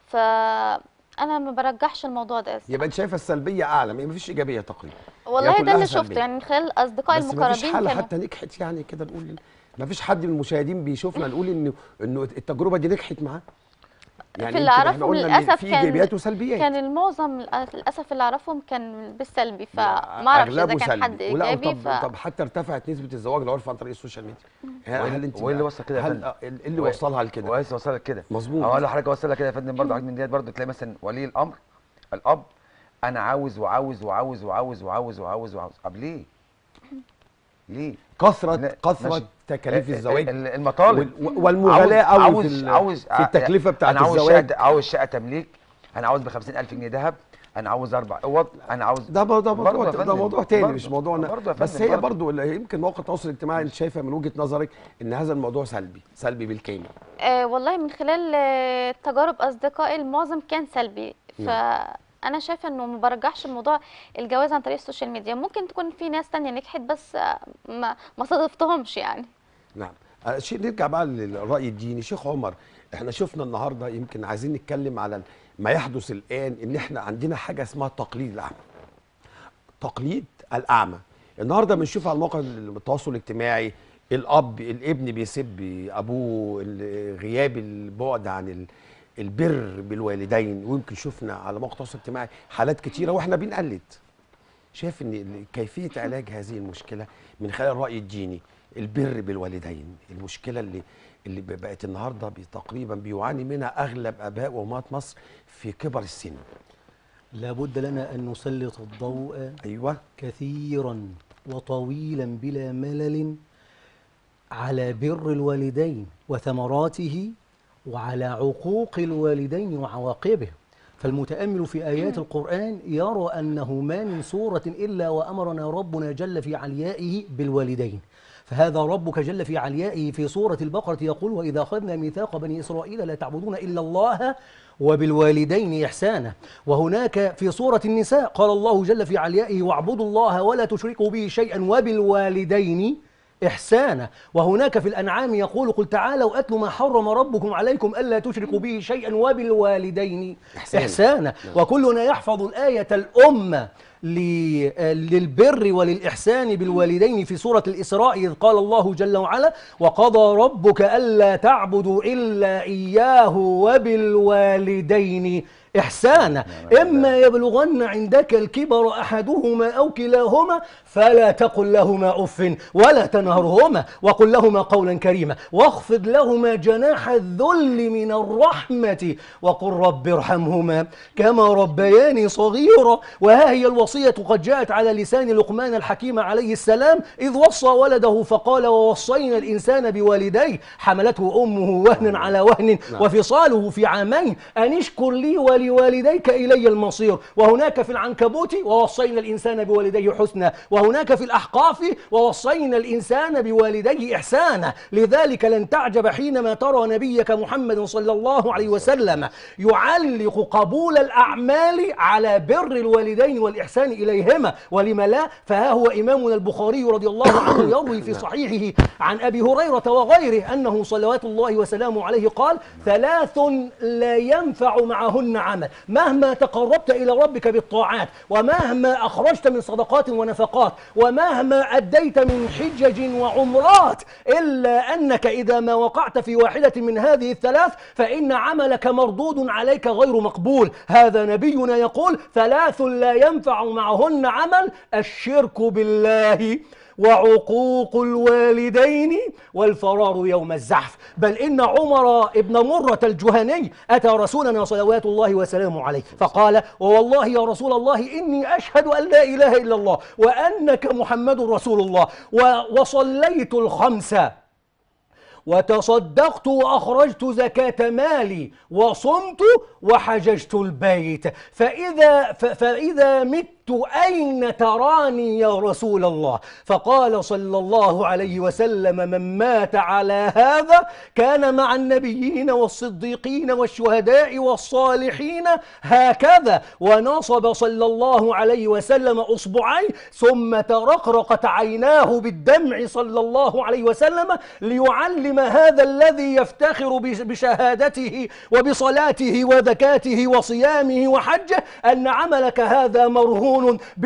فانا ما برجحش الموضوع ده يبقى انت شايفه السلبيه اعلى ما فيش ايجابيه تقريبا والله ده كلها اللي شفته سلبية. يعني من خلال اصدقائي بس ما فيش المقربين حاله كانوا حتى نجحت يعني كده نقول ما فيش حد من المشاهدين بيشوفنا نقول انه انه التجربه دي نجحت معاه في يمكن اللي احنا اعرفهم قلنا إن للاسف في كان ايجابيات وسلبيات كان المعظم للأ- للاسف اللي اعرفهم كان بالسلبي فما اعرفش اذا أغلبه كان سلبي. حد ولا ايجابي طب ف... طب حتى ارتفعت نسبه الزواج العرفي عن طريق السوشيال ميديا هل, هل انت وايه اللي وصل كده يا هل فندم؟ آه، ايه اللي وصلها لكده كويس وصلك كده مظبوط. اقول لحضرتك وصلك كده يا فندم برضه حاجه من ديت برضه تلاقي مثلا ولي الامر الاب انا عاوز وعاوز وعاوز وعاوز وعاوز وعاوز وعاوز طب ليه؟ ليه؟ كثره لا، كثره ماشي. تكاليف ال- الزواج ال- المطالب وال- والمغالاه قوي عاوز في, ال- عاوز في التكلفه بتاعت انا عاوز الزواج شقه عاوز شقه تمليك انا عاوز ب 50000 جنيه ذهب انا عاوز اربع اوض انا عاوز ده ده برضه موضوع يا ده فندم، موضوع تاني برضه- مش موضوعنا برضه يا بس فندم، هي برضه. برضو اللي يمكن مواقع التواصل الاجتماعي انت شايفه من وجهه نظرك ان هذا الموضوع سلبي سلبي بالكامل آه والله من خلال آه تجارب اصدقائي المعظم كان سلبي فانا شايفه انه ما برجحش موضوع الجواز عن طريق السوشيال ميديا ممكن تكون في ناس تانية نجحت بس آه ما ما صادفتهمش يعني نعم آه، شيء نرجع بقى للرأي الديني شيخ عمر احنا شفنا النهارده يمكن عايزين نتكلم على ال- ما يحدث الآن ان احنا عندنا حاجة اسمها تقليد الأعمى تقليد الأعمى النهارده بنشوف على مواقع التواصل الاجتماعي الأب الابن بيسب أبوه ال- غياب البعد عن ال- البر بالوالدين ويمكن شفنا على مواقع التواصل الاجتماعي حالات كتيرة واحنا بنقلد شايف ان ال- كيفيه علاج هذه المشكله من خلال الراي الديني البر بالوالدين المشكله اللي اللي ب- بقت النهارده بي- تقريبا بيعاني منها اغلب اباء وامهات مصر في كبر السن لابد لنا أن نسلط الضوء ايوه كثيرا وطويلا بلا ملل على بر الوالدين وثمراته وعلى عقوق الوالدين وعواقبه فالمتأمل في آيات القرآن يرى أنه ما من سورة إلا وأمرنا ربنا جل في عليائه بالوالدين فهذا ربك جل في عليائه في سورة البقرة يقول وإذا أخذنا ميثاق بني إسرائيل لا تعبدون إلا الله وبالوالدين إحسانا وهناك في سورة النساء قال الله جل في عليائه واعبدوا الله ولا تشركوا به شيئا وبالوالدين إحسانا وهناك في الأنعام يقول قل تعالوا أتلوا ما حرم ربكم عليكم ألا تشركوا به شيئا وبالوالدين إحسانا. إحسانا وكلنا يحفظ الآية الأمة ل- للبر وللإحسان بالوالدين في سورة الإسراء إذ قال الله جل وعلا وقضى ربك ألا تعبدوا إلا إياه وبالوالدين إحسانا إما يبلغن عندك الكبر أحدهما أو كلاهما فلا تقل لهما أف ولا تنهرهما وقل لهما قولا كريما واخفض لهما جناح الذل من الرحمة وقل رب ارحمهما كما ربياني صغيرا وها هي الوصية قد جاءت على لسان لقمان الحكيم عليه السلام إذ وصى ولده فقال ووصينا الإنسان بوالديه حملته أمه وهنا على وهن وفصاله في عامين أن اشكر لي ولوالديك إلي المصير وهناك في العنكبوت ووصينا الإنسان بوالديه حسنا وهناك في الأحقاف ووصينا الإنسان بوالديه إحسانا لذلك لن تعجب حينما ترى نبيك محمد صلى الله عليه وسلم يعلق قبول الأعمال على بر الوالدين والإحسان إليهما ولم لا فها هو إمامنا البخاري رضي الله عنه يروي في صحيحه عن أبي هريرة وغيره أنه صلوات الله وسلامه عليه قال ثلاث لا ينفع معهن عمل مهما تقربت إلى ربك بالطاعات ومهما أخرجت من صدقات ونفقات ومهما أديت من حجج وعمرات إلا أنك إذا ما وقعت في واحدة من هذه الثلاث فإن عملك مردود عليك غير مقبول هذا نبينا يقول ثلاث لا ينفع معهن عمل الشرك بالله وعقوق الوالدين والفرار يوم الزحف بل إن عمر ابن مرة الجهني أتى رسولنا صلوات الله وسلامه عليه فقال ووالله يا رسول الله إني أشهد أن لا إله إلا الله وأنك محمد رسول الله و- وصليت الخمسة وتصدقت وأخرجت زكاة مالي وصمت وحججت البيت فإذا, ف- فإذا مت أين تراني يا رسول الله فقال صلى الله عليه وسلم من مات على هذا كان مع النبيين والصديقين والشهداء والصالحين هكذا ونصب صلى الله عليه وسلم أصبعيه ثم ترقرقت عيناه بالدمع صلى الله عليه وسلم ليعلم هذا الذي يفتخر بش- بشهادته وبصلاته وزكاته وصيامه وحجه أن عملك هذا مرهون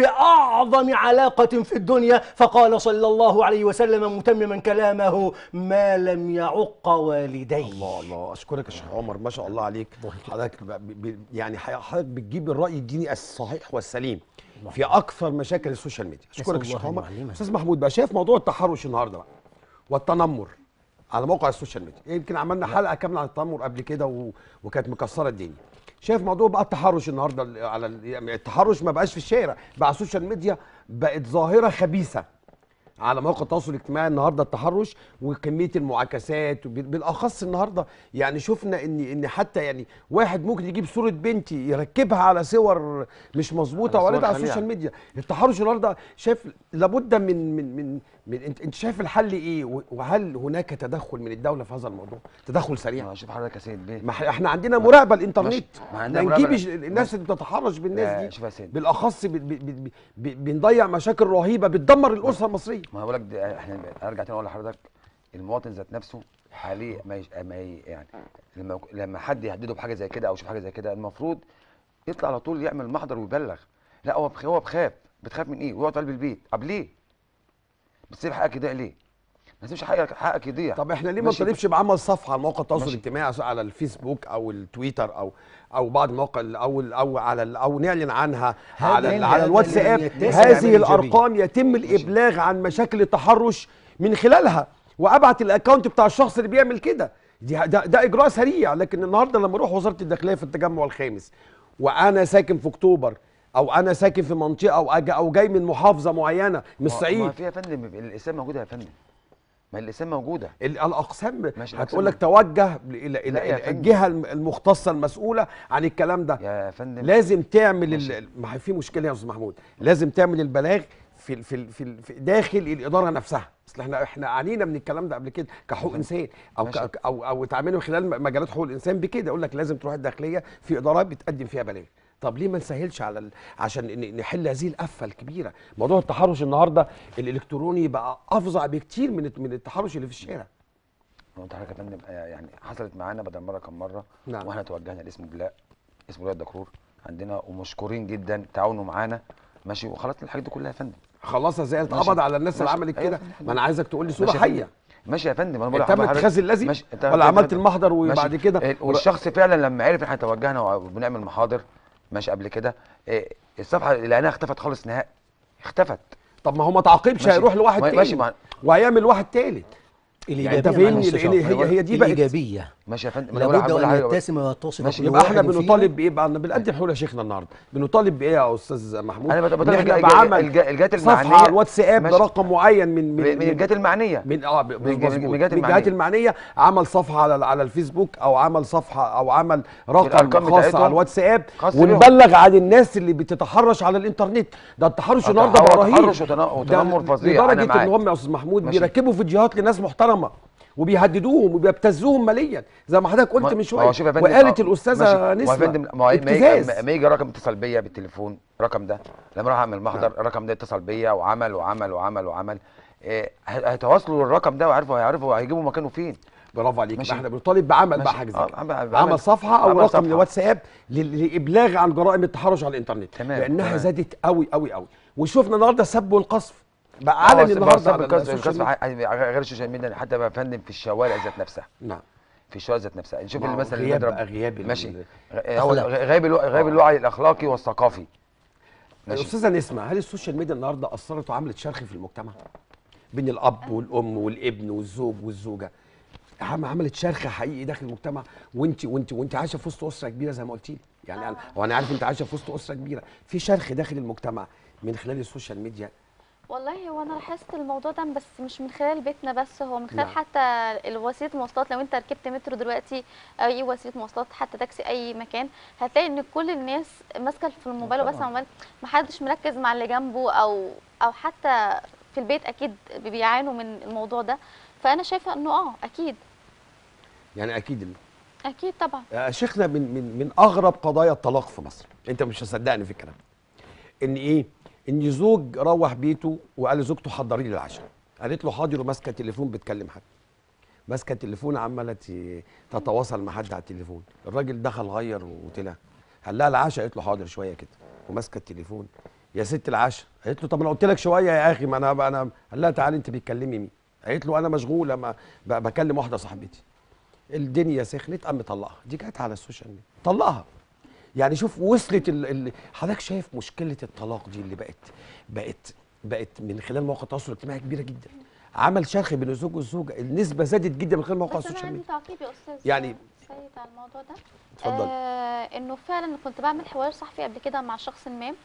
بأعظم علاقة في الدنيا فقال صلى الله عليه وسلم متمما كلامه ما لم يعق والديه الله الله اشكرك يا شيخ عمر ما شاء الله عليك حضرتك ب- ب- يعني حضرتك بتجيب الراي الديني الصحيح والسليم في اكثر مشاكل السوشيال ميديا اشكرك يا نسأل شيخ الله عمر أن يعلمنا. استاذ محمود بقى شايف موضوع التحرش النهارده بقى والتنمر على موقع السوشيال ميديا يمكن عملنا حلقه كامله عن التنمر قبل كده و... وكانت مكسره الدنيا شايف موضوع بقى التحرش النهارده ال- على ال- يعني التحرش ما بقاش في الشارع بقى على السوشيال ميديا بقت ظاهره خبيثه على مواقع التواصل الاجتماعي النهارده التحرش وكميه المعاكسات وب- بالاخص النهارده يعني شفنا ان ان حتى يعني واحد ممكن يجيب صوره بنتي يركبها على صور مش مظبوطه على صور ويعرضها على خليعة. السوشيال ميديا التحرش النهارده شايف لابد من من من, من انت, انت شايف الحل ايه و- وهل هناك تدخل من الدوله في هذا الموضوع تدخل سريع ما شوف حضرتك يا سيد بيه ما إحنا- احنا عندنا مراقبه الانترنت ماشي. ما ما عندنا نجيب مراقبة. الج- الناس اللي بتتحرش بالناس لا، دي شوف يا سيدي. بالاخص ب- ب- ب- ب- بنضيع مشاكل رهيبه بتدمر الاسره المصريه ما بقول لك ده احنا ارجع تاني اقول لحضرتك المواطن ذات نفسه عليه ما, يش... ما ي... يعني لما لما حد يهدده بحاجه زي كده او يشوف حاجه زي كده المفروض يطلع على طول يعمل محضر ويبلغ لا هو بخ... هو بخاف بتخاف من ايه ويقعد في قلب البيت طب ليه بتسيب حقك يضيع ليه ما تسيبش حقك حقك يضيع طب احنا ليه ما ماشي. نطالبش بعمل صفحه على مواقع التواصل ماشي. الاجتماعي سواء على الفيسبوك او التويتر او او بعض المواقع ال- او ال- او على ال- او نعلن عنها على ال- هذا على اللي الواتساب يتسم هذه عمل الارقام يتم الابلاغ عن مشاكل التحرش من خلالها وابعت الاكونت بتاع الشخص اللي بيعمل كده دي ده, ده اجراء سريع لكن النهارده لما اروح وزاره الداخليه في التجمع الخامس وانا ساكن في اكتوبر او انا ساكن في منطقه او أجا او جاي من محافظه معينه من ما- ما الصعيد في يا فندم الاسلام موجوده يا فندم ما الاسلام موجوده ال- الاقسام ماشي، هتقول لك الأقسام. توجه الى لا الى يا إلى فندم. الجهه الم- المختصه المسؤوله عن الكلام ده يا فندم لازم تعمل ماشي. ال- ما هي في مشكله يا استاذ محمود لازم تعمل البلاغ في ال- في ال- في, ال- في داخل الاداره نفسها اصل احنا احنا عانينا من الكلام ده قبل كده كحقوق انسان او ماشي. ك- او او اتعاملوا من خلال م- مجالات حقوق الانسان بكده يقول لك لازم تروح الداخليه في ادارات بتقدم فيها بلاغ طب ليه ما نسهلش على ال... عشان ن- نحل هذه القفه الكبيره موضوع التحرش النهارده الالكتروني بقى افظع بكتير من الت- من التحرش اللي في الشارع قلت لحضرتك يا فندم آه، يعني حصلت معانا بدل مره كم مره نعم. واحنا توجهنا لاسم بلاء اسم ولايه دكرور عندنا ومشكورين جدا تعاونوا معانا ماشي وخلصنا الحاجات دي كلها يا فندم خلصها ازاي ماشي. اتقبض على الناس اللي ماشي. عملت أيوة كده يا فندم. ما انا عايزك تقول لي صوره ماشي يا فندم. حيه ماشي يا فندم انا بقول تم لحضرتك- اتخاذ اللازم ماشي. أنت- ولا أنت- عملت أنت- المحضر وبعد ماشي. كده إيه، والشخص فعلا لما عرف احنا توجهنا وبنعمل محاضر ماشي قبل كده إيه، الصفحه اللي لقيناها اختفت خالص نهائي اختفت طب ما هو ما تعاقبش ماشي. هيروح لواحد ما- تاني ماشي، ما- وهيعمل واحد تالت الإيجابية أنت مع فاهمني؟ المستشار. لأن هي- هي دي بقت- الإيجابية ماشي يا فندم أنا بقول لابد لحضرتك- أن بقول- يتسم ويتصف ماشي. كل يبقى احنا واحد فينا بنطالب بايه بقى بنقدم حلول يا شيخنا النهارده بنطالب بايه يا استاذ محمود أنا بت- ان بطالب احنا الج- الج- بعمل الج- الجهات صفحه المعنية. على الواتساب ماشي. برقم معين من من من الجهات المعنيه من اه ب- من الج- مظبوط. من الجهات من الجهات المعنية. المعنيه عمل صفحه على على الفيسبوك او عمل صفحه او عمل رقم الأرقام خاص بتاعتهم على الواتساب خاص بيهم. ونبلغ عن الناس اللي بتتحرش على الانترنت ده التحرش آه، النهارده هو بقى رهيب تحرش وتنا- وتنمر ده فظيع، أنا لدرجه معاك. ان هم يا استاذ محمود ماشي. بيركبوا فيديوهات لناس محترمه وبيهددوهم وبيبتزوهم ماليا زي ما حضرتك قلت ما- من ما شويه هو شوف يا فندم، وقالت آه، الاستاذه ماشي. ما هو يا نسمه فندم ما هو ما يجي ابتزاز ما يجي رقم اتصل بيا بالتليفون الرقم ده لما اروح اعمل محضر الرقم ده اتصل بيا وعمل وعمل وعمل وعمل إيه ه- هيتواصلوا للرقم ده ويعرفوا هيعرفوا هيجيبوا مكانه فين برافو عليك ماشي. احنا بنطالب بعمل بقى ماشي. حاجه زي آه، كده عمل- بعمل- عمل صفحه او عمل رقم صفحة. لواتساب لل- لابلاغ عن جرائم التحرش على الانترنت تمام، لانها تمام. زادت قوي قوي قوي وشفنا النهارده السب والقصف بقى آه، علني بس- النهارده بس على الكسر- السوشيال الكسر ميديا. ع- غير السوشيال ميديا حتى بقى فندم في الشوارع ذات نفسها نعم في الشوارع ذات نفسها نشوف ما هو اللي مثلا اللي غياب بيضرب بقى غياب ال- ماشي ال- غ- هو أخلاق. غ- غياب الوعي غياب الوعي الاخلاقي والثقافي ماشي استاذه نسمه هل السوشيال ميديا النهارده اثرت وعملت شرخ في المجتمع بين الاب والام والابن والزوج والزوجه عم- عملت شرخ حقيقي داخل المجتمع وانت وانت وانت عايشه في وسط اسره كبيره زي ما قلتي لي يعني انا وانا عارف انت عايشه في وسط اسره كبيره في شرخ داخل المجتمع من خلال السوشيال ميديا والله هو انا لاحظت الموضوع ده بس مش من خلال بيتنا بس هو من خلال نعم. حتى وسيله المواصلات لو انت ركبت مترو دلوقتي او اي وسيله مواصلات حتى تاكسي اي مكان هتلاقي ان كل الناس ماسكه في الموبايل وبس على طبعاً. الموبايل محدش مركز مع اللي جنبه او او حتى في البيت اكيد بيعانوا من الموضوع ده فانا شايفه انه اه اكيد يعني اكيد ال- اكيد طبعا آه، شيخنا من من من اغرب قضايا الطلاق في مصر انت مش هتصدقني في الكلام ان ايه ان زوج روح بيته وقال لزوجته حضري لي العشاء قالت له حاضر وماسكه التليفون بتكلم حد ماسكه التليفون عماله ت- تتواصل مع حد على التليفون الراجل دخل غير وطلع قال لها العشاء قالت له حاضر شويه كده وماسكه التليفون يا ست العشاء قالت له طب انا قلت لك شويه يا اخي ما انا انا قال لها تعالي انت بتكلمي مين قالت له انا مشغوله ما ب- بكلم واحده صاحبتي الدنيا سخنت قام مطلقها دي كانت على السوشيال ميديا طلقها يعني شوف وصلت ال... ال... حضرتك شايف مشكله الطلاق دي اللي بقت بقت بقت من خلال مواقع التواصل الاجتماعي كبيره جدا عمل شرخ بين الزوج والزوجه النسبه زادت جدا من خلال مواقع بس انا السوشيال عندي ميديا تعقيب يا استاذ يعني- سيد على الموضوع ده اتفضلي. آه انه فعلا كنت بعمل حوار صحفي قبل كده مع شخص ما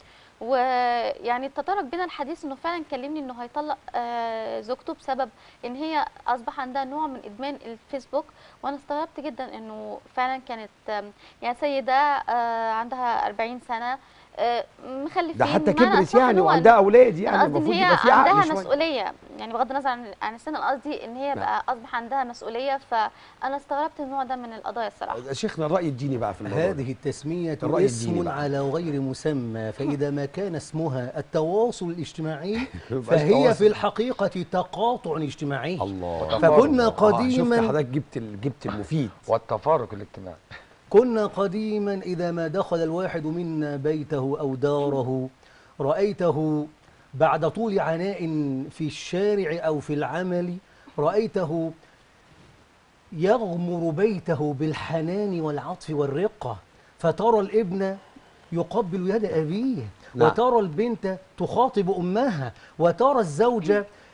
ويعني تطرق بينا الحديث انه فعلا كلمني انه هيطلق آه زوجته بسبب ان هي اصبح عندها نوع من ادمان الفيسبوك وانا استغربت جدا انه فعلا كانت آم، يعني سيده آه عندها 40 سنه آه مخلفين ده حتى بمعنى كبرت أصح يعني إن هو وعندها اولاد انا يعني قصدي ان المفروض هي يبقى في عقل عندها شويه مسؤوليه يعني بغض النظر عن عن السن انا قصدي ان هي بقى اصبح عندها مسؤوليه فانا استغربت النوع ده من القضايا الصراحه شيخنا الراي الديني بقى في الموضوع ده. هذه التسمية الرأي الديني اسم بقى. على غير مسمى فإذا ما كان اسمها التواصل الاجتماعي يبقاش فهي تواصل. في الحقيقة تقاطع اجتماعي الله فكنا آه، شفت قديما حضرتك جبت ال... جبت المفيد والتفارق الاجتماعي كنا قديما إذا ما دخل الواحد منا بيته أو داره رأيته بعد طول عناء في الشارع أو في العمل رأيته يغمر بيته بالحنان والعطف والرقة فترى الابن يقبل يد أبيه نعم. وترى البنت تخاطب أمها وترى الزوج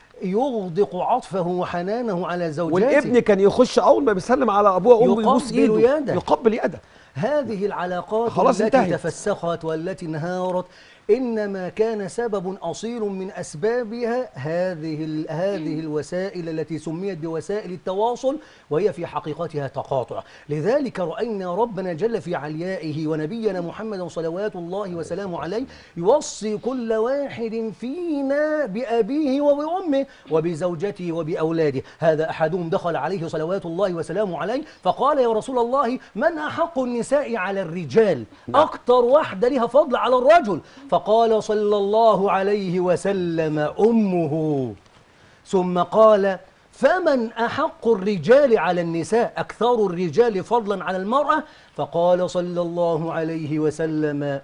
يغدق عطفه وحنانه على زوجته والابن كان يخش اول ما بيسلم على ابوه وامه يبوس يقبل ايده يده. يقبل يده هذه العلاقات خلاص التي انتهت. تفسخت والتي انهارت انما كان سبب اصيل من اسبابها هذه ال- هذه الوسائل التي سميت بوسائل التواصل وهي في حقيقتها تقاطع لذلك راينا ربنا جل في عليائه ونبينا محمد صلوات الله وسلامه عليه يوصي كل واحد فينا بابيه وبامه وبزوجته وباولاده هذا احدهم دخل عليه صلوات الله وسلامه عليه فقال يا رسول الله من احق النساء على الرجال اكتر واحده لها فضل على الرجل فقال صلى الله عليه وسلم امه ثم قال فمن احق الرجال على النساء اكثر الرجال فضلا على المراه فقال صلى الله عليه وسلم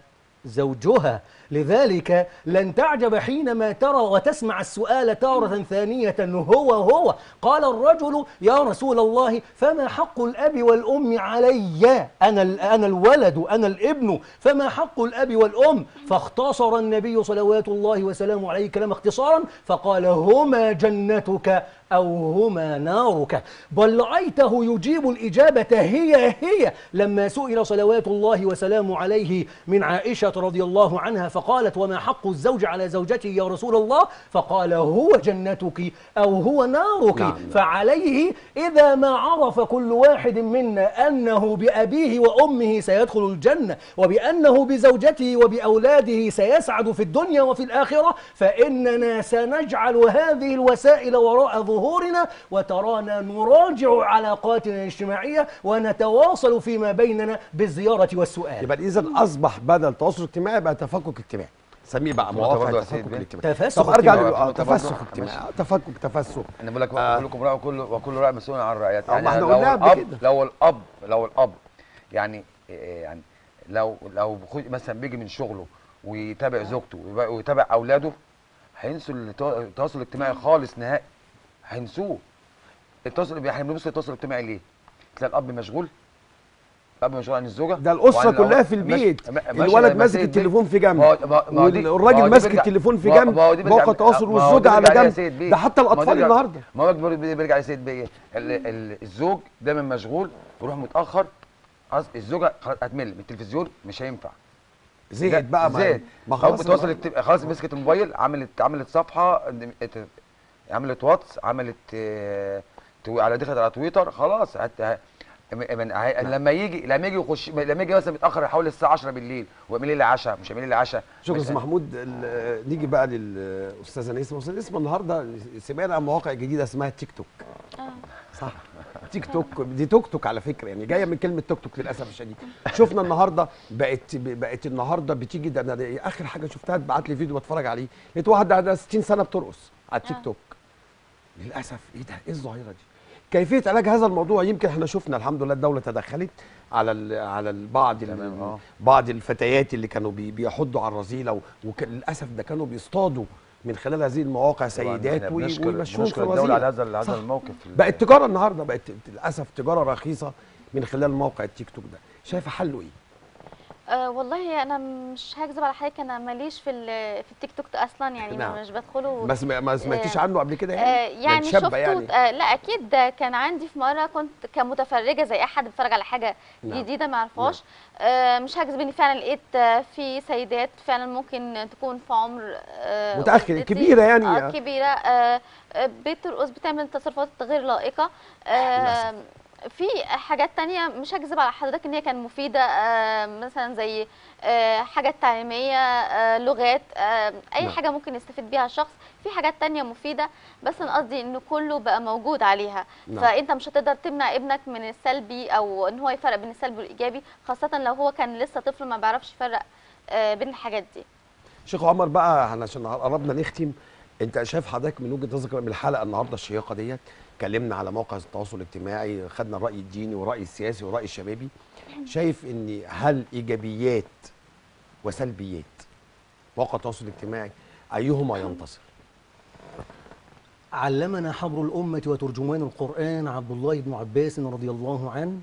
زوجها لذلك لن تعجب حينما ترى وتسمع السؤال تارة ثانية هو هو قال الرجل يا رسول الله فما حق الأب والأم علي أنا, ال- أنا الولد أنا الابن فما حق الأب والأم فاختصر النبي صلوات الله وسلامه عليه كلام اختصارا فقال هما جنتك أو هما نارك بل رأيته يجيب الإجابة هي هي لما سئل صلوات الله وسلامه عليه من عائشة رضي الله عنها فقالت وما حق الزوج على زوجته يا رسول الله فقال هو جنتك أو هو نارك نعم. فعليه إذا ما عرف كل واحد منا أنه بأبيه وأمه سيدخل الجنة وبأنه بزوجته وبأولاده سيسعد في الدنيا وفي الآخرة فإننا سنجعل هذه الوسائل وراء ظهورنا وترانا نراجع علاقاتنا الاجتماعية ونتواصل فيما بيننا بالزيارة والسؤال يبقى اذا اصبح بدل التواصل الاجتماعي بقى تفكك اجتماعي سميه بقى ما هو مواقع برضه يا التفكك سيد بيه. الاجتماعي تفسخ طب ارجع اجتماعي. لل- آه، برضه- تفسخ برضه- اجتماعي ماشي. آه، تفكك تفسخ انا بقول لك آه. كلكم راع وكل وكل راع مسؤول عن رعيته آه، ما احنا لو قلناها قبل الاب كده. لو الاب لو الاب يعني إيه يعني لو لو خد- مثلا بيجي من شغله ويتابع زوجته ويبقى- ويتابع اولاده هينسوا التوا- التواصل الاجتماعي خالص نهائي هينسوه التواصل احنا بنبص للتواصل الاجتماعي ليه؟ تلاقي الاب مشغول الاب مشغول عن الزوجه ده الاسره وعن الأولاد. كلها في ماشي- البيت ما- ماشي الولد يا ماسك سيد بيه. التليفون في جنب ما هو- ما- ما هو دي- ما هو والراجل دي ماسك بيرجع- التليفون في ما هو- جنب ما هو دي بيرجع- مواقع التواصل ما هو دي والزوجه على بيرجع يا جنب سيد بيه. ده حتى ما هو الاطفال دي بيرجع- النهارده ما هو بير- بيرجع لسيد بيه ال- ال- الزوج دايما مشغول يروح متاخر خلاص الزوجه خلاص هتمل من التلفزيون مش هينفع زهقت بقى ما- زهقت ما خلاص خلاص بتوصل بقى. الت- خلاص مسكت الموبايل عملت عملت صفحه ات- عملت واتس عملت آه، تو- على دخلت على تويتر خلاص هت ه- م- من- ه- لما يجي لما يجي يخش لما يجي مثلا متاخر حوالي الساعه 10 بالليل ويعمل لي عشاء مش هيعمل لي عشاء شكرا مش- استاذ محمود ال- نيجي بقى للاستاذه نسمه استاذه نسمه النهارده سمعنا عن مواقع جديده اسمها تيك توك آه. صح تيك توك دي توك توك على فكره يعني جايه من كلمه توك توك للاسف الشديد شفنا النهارده بقت بقت النهارده بتيجي ده انا ده اخر حاجه شفتها اتبعت لي فيديو بتفرج عليه لقيت واحده عندها 60 سنه بترقص على التيك آه. توك للاسف ايه ده ايه الظاهره دي كيفيه علاج هذا الموضوع يمكن احنا شفنا الحمد لله الدوله تدخلت على ال على ال- بعض ال- تمام، آه. بعض الفتيات اللي كانوا بي- بيحضوا على الرذيله وللاسف ده كانوا بيصطادوا من خلال هذه المواقع طبعاً سيدات إحنا وي- بنشكر ويمشوهم في بنشكر الدوله على الرذيله هذا صح. هذا الموقف بقت تجاره النهارده بقت للاسف تجاره رخيصه من خلال موقع التيك توك ده شايفه حله ايه أه والله انا مش هكذب على حضرتك انا ماليش في ال- في التيك توك ده اصلا يعني نعم. ما مش بدخله ما سمع- ما سمعتيش آه، عنه قبل كده آه، يعني يعني ده شابة شفته يعني آه لا اكيد ده كان عندي في مره كنت كمتفرجه زي اي حد بيتفرج على حاجه نعم. جديده ما اعرفهاش آه مش هكذب اني فعلا لقيت آه، في سيدات فعلا ممكن تكون في عمر آه متأخر، والدتي. كبيرة يعني. اه كبيره آه آه، بترقص بتعمل تصرفات غير لائقه آه في حاجات تانية مش هكذب على حضرتك ان هي كان مفيدة آه مثلا زي آه حاجات تعليمية آه لغات آه اي نعم. حاجة ممكن يستفيد بيها الشخص في حاجات تانية مفيدة بس انا قصدي ان كله بقى موجود عليها نعم. فانت مش هتقدر تمنع ابنك من السلبي او ان هو يفرق بين السلبي والايجابي خاصة لو هو كان لسه طفل ما بيعرفش يفرق آه بين الحاجات دي شيخ عمر بقى احنا عشان قربنا نختم انت شايف حضرتك من وجهه نظرك من الحلقه النهارده الشيقه ديت اتكلمنا على مواقع التواصل الاجتماعي خدنا الراي الديني والراي السياسي والراي الشبابي شايف ان هل ايجابيات وسلبيات مواقع التواصل الاجتماعي ايهما ينتصر علمنا حبر الأمة وترجمان القرآن عبد الله بن عباس رضي الله عنه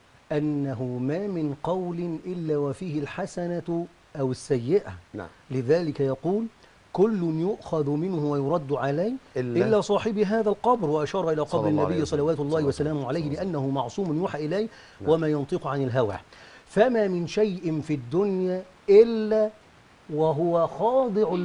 أنه ما من قول إلا وفيه الحسنة أو السيئة نعم لذلك يقول كل يؤخذ منه ويرد عليه إلا- إلا صاحب هذا القبر وأشار إلى صلى قبر الله عليه النبي وسلم. صلوات صلى الله الله وسلامه عليه عليه وسلم. لأنه معصوم يوحى إليه نعم. وما ينطق عن الهوى فما من شيء في الدنيا إلا وهو خاضع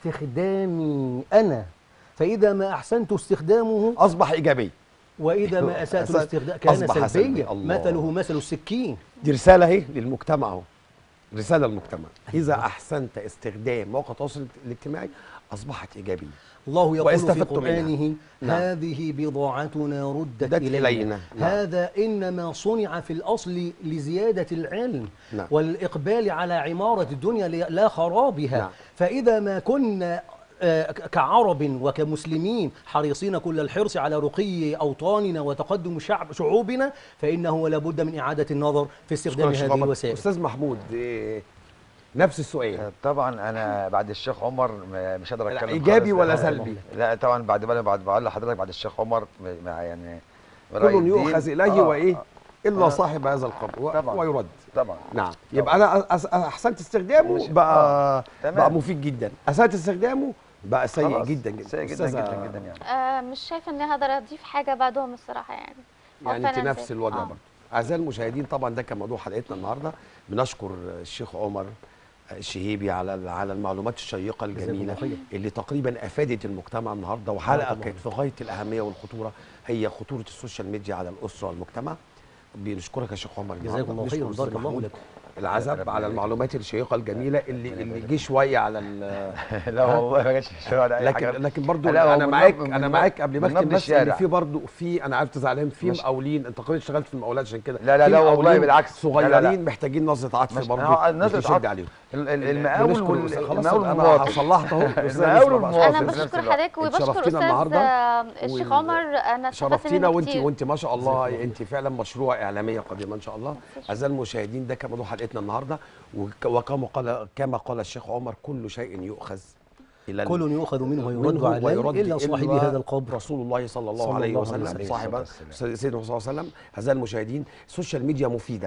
لاستخدامي أنا فإذا ما أحسنت استخدامه اصبح ايجابي وإذا ما أسأت أسأت- الاستخدام كان أصبح سلبي. سلبيا الله. مثله مثل السكين دي رساله اهي للمجتمع اهو رساله للمجتمع اذا احسنت استخدام مواقع التواصل الاجتماعي اصبحت ايجابيه الله يقول في واستفدت منها. قرآنه نعم. هذه بضاعتنا ردت ردت إلينا, إلينا. نعم. هذا إنما صنع في الأصل لزيادة العلم نعم. والإقبال على عمارة الدنيا ل- لا خرابها نعم. فإذا ما كنا آه، ك- كعرب وكمسلمين حريصين كل الحرص على رقي أوطاننا وتقدم شعب شعوبنا فإنه لابد من إعادة النظر في استخدام شكراً شيخ هذه عمر. الوسائل استاذ محمود إيه، نفس السؤال طبعا انا بعد الشيخ عمر م- مش قادر لا، اتكلم إيجابي خالص. ولا لا، سلبي؟ لا طبعا بعد ما بعد بقول لحضرتك بعد الشيخ عمر م- مع يعني رأي كل الدين. يؤخذ اليه آه، وايه آه، الا آه. صاحب هذا القبر و- طبعاً. ويرد طبعا نعم يبقى انا أس- أس- احسنت استخدامه مش- بقى آه، تمام. بقى مفيد جدا اسأت استخدامه بقى سيء خلاص، جدا جدا سيء جدا أستاذة- جدا جدا يعني آه مش شايفه اني هقدر اضيف حاجه بعدهم الصراحه يعني هو يعني انت فعلاً نفس زي- الوضع آه. برضه اعزائي المشاهدين طبعا ده كان موضوع حلقتنا النهارده بنشكر الشيخ عمر الشهيبي على على المعلومات الشيقه الجميله الله خير. اللي تقريبا افادت المجتمع النهارده وحلقه كانت في غايه الاهميه والخطوره هي خطوره السوشيال ميديا على الاسره والمجتمع بنشكرك يا شيخ عمر جزاكم النهاردة. الله بنشكر خيرا أستاذ بارك الله محمود لكم العزب ربنا على يبارك. المعلومات الشيقه الجميله اللي ربنا اللي يبارك. جه شويه على ال- لا والله ما جاش شغل على اي لكن حاجه لكن برضو لا، هو انا من معاك نبض- انا من معاك نبض- قبل ما من اختم نبض بس ان الشارع. في برضو في انا عارف تزعلان في مش- مقاولين انت كنت اشتغلت في المقاولات عشان كده لا، لا، في لا، والله مقاولين بالعكس. لا، لا، لا. صغيرين محتاجين نظره عطف مش- برضو آه، نظرة نشد عطف. عليهم ال- ال- المقاول بنشكر وال- خلاص المقاول انا والمواطن صلحت اهو المقاول أستاذ والمواطن. نسمة انا في نفس بشكر الوقت. حضرتك وبشكر اتشرفتينا استاذ النهاردة آه، الشيخ وال- عمر انا استفدت شرفتينا منه وانت كتير وانت ما شاء الله انت فعلا مشروع اعلاميه قديمه ان شاء الله اعزائي المشاهدين ده كان موضوع حلقتنا النهارده وك- وكما قال كما قال الشيخ عمر كل شيء يؤخذ الى ال- كل يؤخذ منه ويرد منه عليه ويرد إلا صاحب إلا هذا القبر رسول الله صلى الله صلى عليه الله عليه وسلم وسلم. صاحب عليه الصلاة سيدنا صلى الله عليه وسلم اعزائي المشاهدين السوشيال ميديا مفيده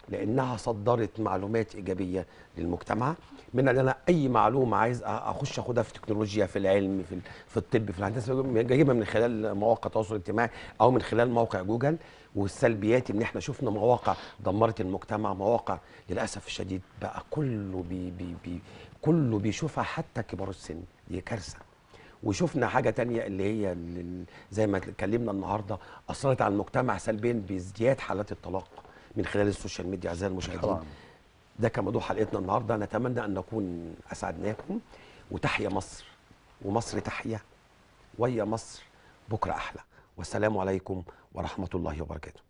لانها صدرت معلومات ايجابيه للمجتمع من ان انا اي معلومه عايز أ- اخش اخدها في التكنولوجيا في العلم في ال- في الطب في الهندسه جايبها من خلال مواقع التواصل الاجتماعي او من خلال موقع جوجل والسلبيات ان احنا شفنا مواقع دمرت المجتمع مواقع للاسف الشديد بقى كله بي بي بي كله بيشوفها حتى كبار السن دي كارثه وشفنا حاجه تانية اللي هي ال- زي ما اتكلمنا النهارده اثرت على المجتمع سلبيا بازدياد حالات الطلاق من خلال السوشيال ميديا اعزائي المشاهدين طبعا ده كان موضوع حلقتنا النهارده نتمنى ان نكون اسعدناكم وتحيا مصر ومصر تحيا ويا مصر بكره احلى والسلام عليكم ورحمه الله وبركاته